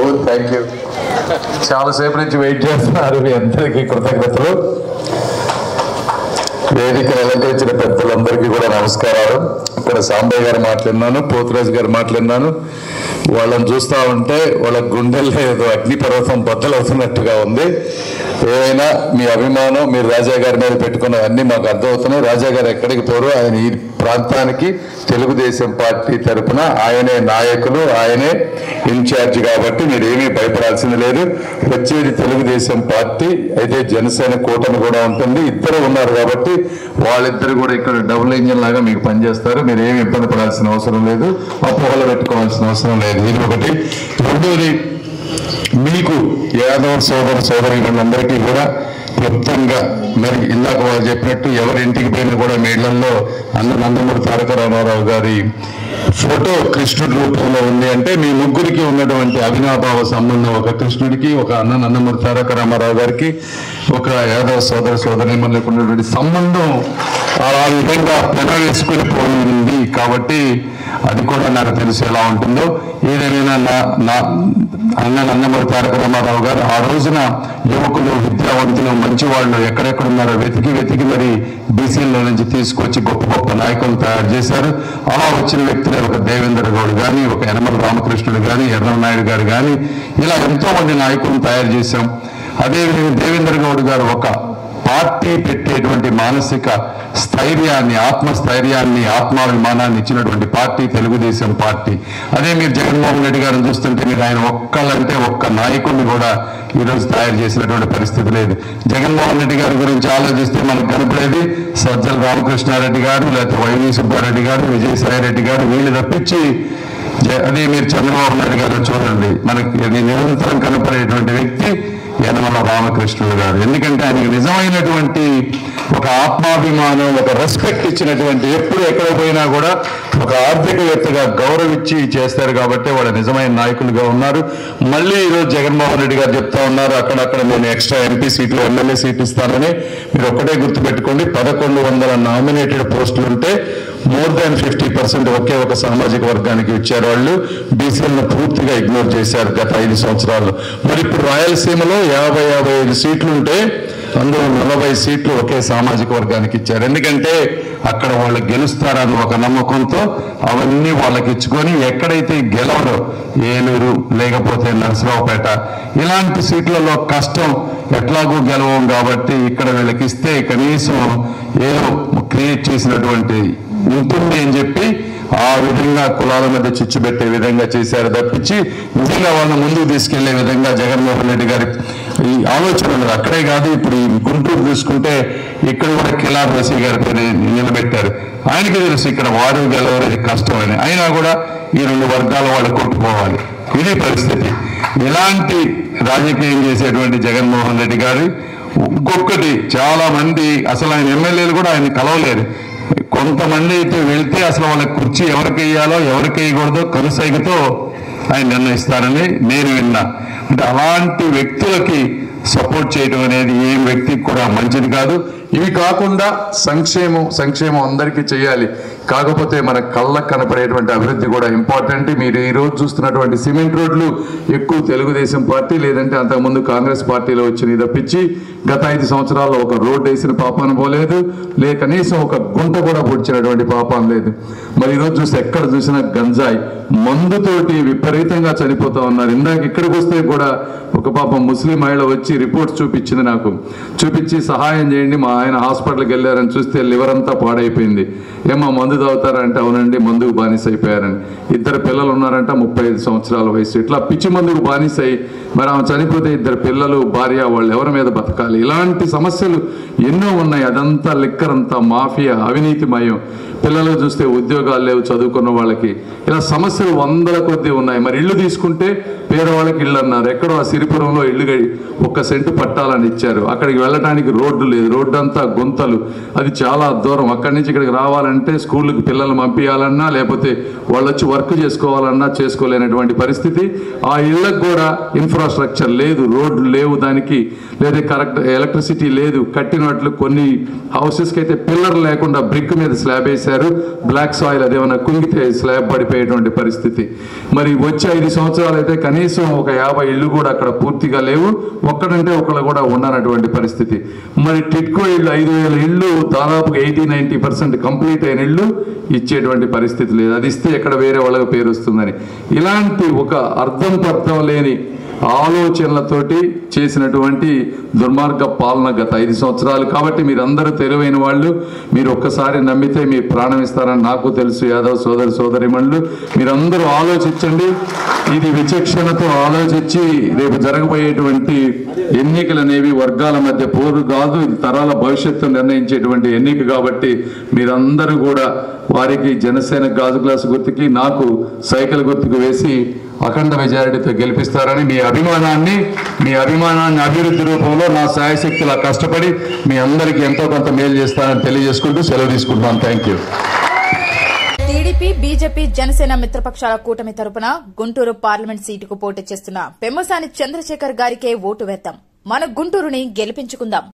thank you చాలాసేపు నుంచి wait చేస్తున్నారు మీ అందరికీ కృతజ్ఞతలు వేదిక అలంకరించిన పెద్దలందరికీ కూడా నమస్కారాలు ఇక్కడ సాంబయ్య గారు మాట్లాడినాను పోతురాజు గారు మాట్లాడినాను వాళ్ళని చూస్తా ఉంటే వాళ్ళ గుండెల్లో ఏదో అగ్నిపర్వతం బద్దలవుతున్నట్టుగా ఉంది ఏమైనా మీ అభిమానం మీరు రాజా గారి మీద పెట్టుకున్న అన్ని మాకు అర్థమవుతున్నాయి రాజా గారు ఎక్కడికి పోరు ఆయన ఈ ప్రాంతానికి తెలుగుదేశం పార్టీ తరపున ఆయనే నాయకులు ఆయనే ఇన్ఛార్జ్ కాబట్టి మీరు ఏమీ భయపడాల్సింది లేదు వచ్చేది తెలుగుదేశం పార్టీ అయితే జనసేన కూటమి కూడా ఉంటుంది ఇద్దరు ఉన్నారు కాబట్టి వాళ్ళిద్దరు కూడా ఇక్కడ డబుల్ ఇంజిన్ లాగా మీకు పనిచేస్తారు మీరు ఏమి ఇబ్బంది పడాల్సిన అవసరం లేదు అపోహలు పెట్టుకోవాల్సిన అవసరం లేదు ఇది ఒకటి రెండోది మీకు యాదవ సోదర సోదరులందరికీ కూడా క్లుప్తంగా మరి ఇందాక వాళ్ళు చెప్పినట్టు ఎవరి ఇంటికి పోయినా కూడా మీ ఇళ్లలో అన్న నందమూరి తారక రామారావు గారి ఫోటో కృష్ణుడి రూపంలో ఉంది అంటే మీ ముగ్గురికి ఉన్నటువంటి అవినాభావ సంబంధం ఒక కృష్ణుడికి ఒక అన్న నందమూరి తారక రామారావు గారికి ఒక యాదవ సోదర సోదరి ఉన్నటువంటి సంబంధం ఆ విధంగా పెనవేసుకుని పోయింది కాబట్టి అది కూడా నాకు తెలుసు ఎలా ఉంటుందో ఏదేమైనా నా నా అన్న నందమూరి తారక రామారావు గారు ఆ రోజున యువకులు విద్యావంతులు మంచి వాళ్ళు ఎక్కడెక్కడ ఉన్నారో వెతికి వెతికి మరి బీసీలో నుంచి తీసుకొచ్చి గొప్ప గొప్ప నాయకులు తయారు చేశారు అలా వచ్చిన వ్యక్తులే ఒక దేవేంద్ర గౌడ్ కానీ ఒక యనమల రామకృష్ణుడు కానీ ఎర్రనాయుడు గారు కానీ ఇలా ఎంతో మంది నాయకులను తయారు చేశాం అదేవిధంగా దేవేంద్ర గౌడ్ గారు ఒక పార్టీ పెట్టేటువంటి మానసిక స్థైర్యాన్ని ఆత్మస్థైర్యాన్ని ఆత్మాభిమానాన్ని ఇచ్చినటువంటి పార్టీ తెలుగుదేశం పార్టీ అదే మీరు జగన్మోహన్ రెడ్డి గారిని చూస్తుంటే మీరు ఆయన ఒక్కళ్ళంటే ఒక్క నాయకుడిని కూడా ఈరోజు తయారు చేసినటువంటి పరిస్థితి లేదు జగన్మోహన్ రెడ్డి గారి గురించి ఆలోచిస్తే మనకు కనపడేది సజ్జల రామకృష్ణారెడ్డి గారు లేకపోతే వైవి సుబ్బారెడ్డి గారు విజయసాయి రెడ్డి గారు వీళ్ళు తప్పించి జ- అదే మీరు చంద్రబాబు నాయుడు గారు చూడండి మనకి ఇది నిరంతరం కనపడేటువంటి వ్యక్తి యనమల రామకృష్ణుడు గారు ఎందుకంటే ఆయనకి నిజమైనటువంటి ఒక ఆత్మాభిమానం ఒక రెస్పెక్ట్ ఇచ్చినటువంటి ఎప్పుడు ఎక్కడ పోయినా కూడా ఒక ఆర్థికవేత్తగా గౌరవించి చేస్తారు కాబట్టి వాళ్ళ నిజమైన నాయకులుగా ఉన్నారు మళ్ళీ ఈరోజు జగన్మోహన్ రెడ్డి గారు చెప్తా ఉన్నారు అక్కడక్కడ నేను ఎక్స్ట్రా ఎంపీ సీట్లు ఎమ్మెల్యే సీట్లు ఇస్తానని మీరు ఒక్కటే గుర్తుపెట్టుకోండి పదకొండు వందల నామినేటెడ్ పోస్టులు ఉంటే మోర్ దాన్ ఫిఫ్టీ పర్సెంట్ ఒకే ఒక సామాజిక వర్గానికి ఇచ్చారు వాళ్ళు బీసీలను పూర్తిగా ఇగ్నోర్ చేశారు గత ఐదు సంవత్సరాలు మరి ఇప్పుడు రాయలసీమలో యాభై యాభై ఐదు సీట్లు ఉంటే అందులో నలభై సీట్లు ఒకే సామాజిక వర్గానికి ఇచ్చారు ఎందుకంటే అక్కడ వాళ్ళు గెలుస్తారని ఒక నమ్మకంతో అవన్నీ వాళ్ళకి ఇచ్చుకొని ఎక్కడైతే గెలవరో ఏలూరు లేకపోతే నరసరావుపేట ఇలాంటి సీట్లలో కష్టం ఎట్లాగూ గెలవం కాబట్టి ఇక్కడ వీళ్ళకి ఇస్తే కనీసం ఏదో క్రియేట్ చేసినటువంటి ఉంటుంది అని చెప్పి ఆ విధంగా కులాల మధ్య చిచ్చు పెట్టే విధంగా చేశారు తప్పించి నిజంగా వాళ్ళని ముందుకు తీసుకెళ్లే విధంగా జగన్మోహన్ రెడ్డి గారి ఈ ఆలోచన ఉన్నది అక్కడే కాదు ఇప్పుడు ఈ గుంటూరు చూసుకుంటే ఇక్కడ కూడా కిలార్ రసీ గారి పేరు నిలబెట్టారు ఆయనకి తెలుసు ఇక్కడ వారు గెలవరేది కష్టమని అయినా కూడా ఈ రెండు వర్గాల వాళ్ళు కొట్టుకోవాలి ఇది పరిస్థితి ఇలాంటి రాజకీయం చేసేటువంటి జగన్మోహన్ రెడ్డి గారు ఇంకొకటి చాలా మంది అసలు ఆయన ఎమ్మెల్యేలు కూడా ఆయన కలవలేరు కొంతమంది అయితే వెళ్తే అసలు వాళ్ళ కుర్చీ ఎవరికి వేయాలో ఎవరికి వేయకూడదో కనుసైగతో ఆయన నిర్ణయిస్తారని నేను విన్నా అంటే అలాంటి వ్యక్తులకి సపోర్ట్ చేయడం అనేది ఏ వ్యక్తికి కూడా మంచిది కాదు ఇవి కాకుండా సంక్షేమం సంక్షేమం అందరికీ చేయాలి కాకపోతే మన కళ్ళకు కనపడేటువంటి అభివృద్ధి కూడా ఇంపార్టెంట్ మీరు ఈ రోజు చూస్తున్నటువంటి సిమెంట్ రోడ్లు ఎక్కువ తెలుగుదేశం పార్టీ లేదంటే అంతకుముందు కాంగ్రెస్ పార్టీలో వచ్చినవి తప్పించి గత ఐదు సంవత్సరాల్లో ఒక రోడ్డు వేసిన పాపాన పోలేదు లే కనీసం ఒక గుంట కూడా పొడిచినటువంటి పాపం లేదు మరి ఈరోజు చూస్తే ఎక్కడ చూసినా గంజాయి మందుతోటి విపరీతంగా చనిపోతా ఉన్నారు ఇందాక ఇక్కడికి వస్తే కూడా ఒక పాపం ముస్లిం మహిళ వచ్చి రిపోర్ట్స్ చూపించింది నాకు చూపించి సహాయం చేయండి మా ఆయన హాస్పిటల్కి వెళ్ళారని చూస్తే లివర్ అంతా పాడైపోయింది ఏమో మందు తాగుతారంటే అవునండి మందుకు బానిస అయిపోయారని ఇద్దరు పిల్లలు ఉన్నారంట ముప్పై ఐదు సంవత్సరాల వయసు ఇట్లా పిచ్చి మందుకు బానిస అయి మరి ఆమె చనిపోతే ఇద్దరు పిల్లలు భార్య వాళ్ళు ఎవరి మీద బతకాలి ఇలాంటి సమస్యలు ఎన్నో ఉన్నాయి అదంతా లిక్కర్ అంతా మాఫియా అవినీతిమయం పిల్లలు చూస్తే ఉద్యోగాలు లేవు చదువుకున్న వాళ్ళకి ఇలా సమస్యలు వందల కొద్దీ ఉన్నాయి మరి ఇల్లు తీసుకుంటే పేదవాళ్ళకి ఇల్లు అన్నారు ఎక్కడో ఆ సిరిపురంలో ఇల్లు గడి- ఒక్క సెంటు పట్టాలని ఇచ్చారు అక్కడికి వెళ్ళడానికి రోడ్డు లేదు రోడ్డు అంతా గుంతలు అది చాలా దూరం అక్కడి నుంచి ఇక్కడికి రావాలంటే స్కూళ్ళకి పిల్లల్ని పంపించాలన్నా లేకపోతే వాళ్ళు వచ్చి వర్క్ చేసుకోవాలన్నా చేసుకోలేనటువంటి పరిస్థితి ఆ ఇళ్ళకు కూడా ఇన్ఫ్రాస్ట్రక్చర్ లేదు రోడ్లు లేవు దానికి లేదా కరెక్ట్ ఎలక్ట్రిసిటీ లేదు కట్టినట్లు కొన్ని హౌసెస్కి అయితే పిల్లర్ లేకుండా బ్రిక్ మీద స్లాబ్ వేశారు బ్లాక్ సాయిల్ అదేమన్నా కుంగితే స్లాబ్ పడిపోయేటువంటి పరిస్థితి మరి వచ్చే ఐదు సంవత్సరాలు అయితే కనీసం కనీసం ఒక యాభై ఇళ్ళు కూడా అక్కడ పూర్తిగా లేవు ఒక్కడంటే ఒకళ్ళు కూడా ఉండనటువంటి పరిస్థితి మరి టిట్కో ఇళ్ళు ఐదు వేల ఇళ్ళు దాదాపుగా ఎయిటీ నైంటీ పర్సెంట్ కంప్లీట్ అయిన ఇళ్ళు ఇచ్చేటువంటి పరిస్థితి లేదు అది ఇస్తే ఎక్కడ వేరే వాళ్ళకి పేరు వస్తుందని ఇలాంటి ఒక అర్థం పర్థం లేని ఆలోచనలతోటి చేసినటువంటి దుర్మార్గ పాలన గత ఐదు సంవత్సరాలు కాబట్టి మీరందరూ తెలివైన వాళ్ళు మీరు ఒక్కసారి నమ్మితే మీ ప్రాణం ఇస్తారని నాకు తెలుసు యాదవ్ సోదరి సోదరిమణులు మీరందరూ ఆలోచించండి ఇది విచక్షణతో ఆలోచించి రేపు జరగబోయేటువంటి ఎన్నికలు అనేవి వర్గాల మధ్య పోరు కాదు ఇది తరాల భవిష్యత్తు నిర్ణయించేటువంటి ఎన్నిక కాబట్టి మీరందరూ కూడా వారికి జనసేన గాజు గ్లాసు గుర్తుకి నాకు సైకిల్ గుర్తుకు వేసి అఖండ మెజారిటీతో గెలిపిస్తారని మీ అభిమానాన్ని మీ అభిమానాన్ని అభివృద్ధి రూపంలో నా సాయశక్తిలా కష్టపడి మీ అందరికీ ఎంతో కొంత మేలు చేస్తానని తెలియజేసుకుంటూ సెలవు తీసుకుంటున్నాను thank you TDP BJP Janasena మిత్రపక్షాల కూటమి తరపున గుంటూరు పార్లమెంట్ సీటుకు పోటీ చేస్తున్న పెమ్మసాని చంద్రశేఖర్ గారికే ఓటు వేద్దాం మన గుంటూరుని గెలిపించుకుందాం